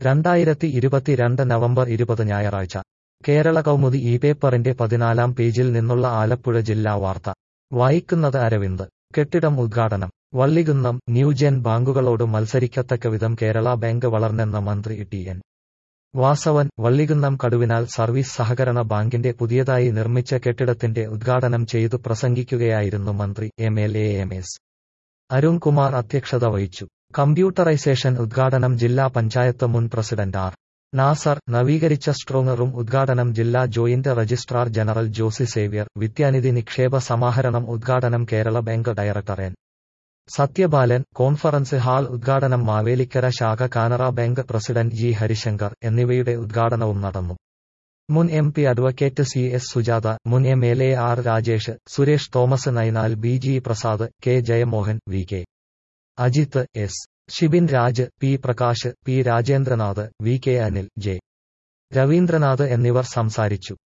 രണ്ടായിരത്തി ഇരുപത്തിരണ്ട് നവംബർ ഇരുപത് ഞായറാഴ്ച കേരള കൗമുദി ഈ പേപ്പറിന്റെ പതിനാലാം പേജിൽ നിന്നുള്ള ആലപ്പുഴ ജില്ലാ വാർത്ത വായിക്കുന്നത് അരവിന്ദ് കെട്ടിടം ഉദ്ഘാടനം വള്ളികുന്നം ന്യൂജൻ ബാങ്കുകളോട് മത്സരിക്കത്തക്കവിധം കേരള ബാങ്ക് വളർന്നെന്ന മന്ത്രി T N Vasavan Vallikunnam Kaduvinal service സഹകരണ ബാങ്കിന്റെ പുതിയതായി നിർമ്മിച്ച കെട്ടിടത്തിന്റെ ഉദ്ഘാടനം ചെയ്തു പ്രസംഗിക്കുകയായിരുന്നു മന്ത്രി M L A M S Arunkumar അധ്യക്ഷത വഹിച്ചു കമ്പ്യൂട്ടറൈസേഷൻ ഉദ്ഘാടനം ജില്ലാ പഞ്ചായത്ത് മുൻ പ്രസിഡന്റ് ആർ നാസർ നവീകരിച്ച സ്ട്രോങ് റൂം ഉദ്ഘാടനം ജില്ലാ joint registrar general Josy Xavier Vidyanidhi നിക്ഷേപ സമാഹരണം ഉദ്ഘാടനം Kerala bank director N Sathyabalan conference hall ഉദ്ഘാടനം മാവേലിക്കര ശാഖ Canara bank president G Harishankar എന്നിവയുടെ ഉദ്ഘാടനവും നടന്നു മുൻ M P advocate C S Sujatha മുൻ M L A R Rajesh Suresh Thomas നൈനാൽ B G Prasad K Jayamohan V K Ajith S Shibin Raj P Prakash P Rajendranath V K Anil J Raveendranath എന്നിവർ സംസാരിച്ചു